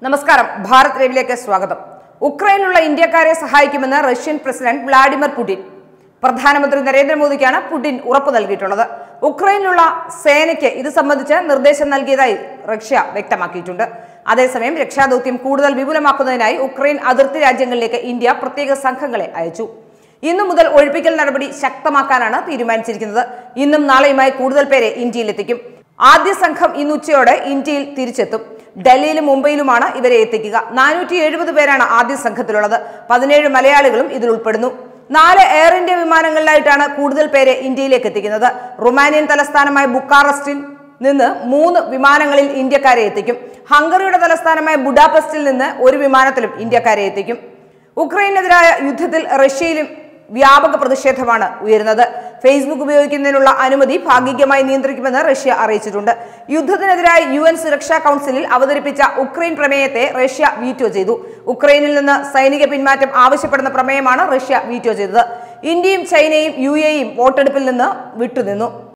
നമസ്കാരം ഭാരത് ലൈവിലേക്ക് സ്വാഗതം ഉക്രൈനിലുള്ള ഇന്ത്യക്കാരെ സഹായിക്കുമെന്ന് റഷ്യൻ പ്രസിഡന്റ് വ്ളാഡിമിർ പുടിൻ പ്രധാനമന്ത്രി നരേന്ദ്രമോദിക്കാണ് പുടിൻ ഉറപ്പു നൽകിയിട്ടുള്ളത് ഉക്രൈനിലുള്ള സേനയ്ക്ക് ഇത് സംബന്ധിച്ച് നിർദ്ദേശം നൽകിയതായി റഷ്യ വ്യക്തമാക്കിയിട്ടുണ്ട് അതേസമയം രക്ഷാദൌത്യം കൂടുതൽ വിപുലമാക്കുന്നതിനായി ഉക്രൈൻ അതിർത്തി രാജ്യങ്ങളിലേക്ക് ഇന്ത്യ പ്രത്യേക സംഘങ്ങളെ അയച്ചു ഇന്നു മുതൽ ഒഴിപ്പിക്കൽ നടപടി ശക്തമാക്കാനാണ് തീരുമാനിച്ചിരിക്കുന്നത് ഇന്നും നാളെയുമായി കൂടുതൽ പേരെ ഇന്ത്യയിലെത്തിക്കും ആദ്യ സംഘം ഇന്ന് ഉച്ചയോടെ ഇന്ത്യയിൽ തിരിച്ചെത്തും ഡൽഹിയിലും മുംബൈയിലുമാണ് ഇവരെ എത്തിക്കുക നാനൂറ്റി എഴുപത് പേരാണ് ആദ്യ സംഘത്തിലുള്ളത് പതിനേഴ് മലയാളികളും ഇതിൽ ഉൾപ്പെടുന്നു നാല് എയർ ഇന്ത്യ വിമാനങ്ങളിലായിട്ടാണ് കൂടുതൽ പേരെ ഇന്ത്യയിലേക്ക് എത്തിക്കുന്നത് റുമാനിയൻ തലസ്ഥാനമായ ബുക്കാറസ്റ്റിൽ നിന്ന് മൂന്ന് വിമാനങ്ങളിൽ ഇന്ത്യക്കാരെ എത്തിക്കും ഹംഗറിയുടെ തലസ്ഥാനമായ ബുഡാപെസ്റ്റിൽ നിന്ന് ഒരു വിമാനത്തിലും ഇന്ത്യക്കാരെ എത്തിക്കും ഉക്രൈനെതിരായ യുദ്ധത്തിൽ റഷ്യയിലും വ്യാപക പ്രതിഷേധമാണ് ഉയരുന്നത് ഫേസ്ബുക്ക് ഉപയോഗിക്കുന്നതിനുള്ള അനുമതി ഭാഗികമായി നിയന്ത്രിക്കുമെന്ന് റഷ്യ അറിയിച്ചിട്ടുണ്ട് യുദ്ധത്തിനെതിരായി യു എൻ സുരക്ഷാ കൗൺസിലിൽ അവതരിപ്പിച്ച ഉക്രൈൻ പ്രമേയത്തെ റഷ്യ വീറ്റോ ചെയ്തു ഉക്രൈനിൽ നിന്ന് സൈനിക പിന്മാറ്റം ആവശ്യപ്പെടുന്ന പ്രമേയമാണ് റഷ്യ വീറ്റോ ചെയ്തത് ഇന്ത്യയും ചൈനയും യു എയും വോട്ടെടുപ്പിൽ നിന്ന് വിട്ടുനിന്നു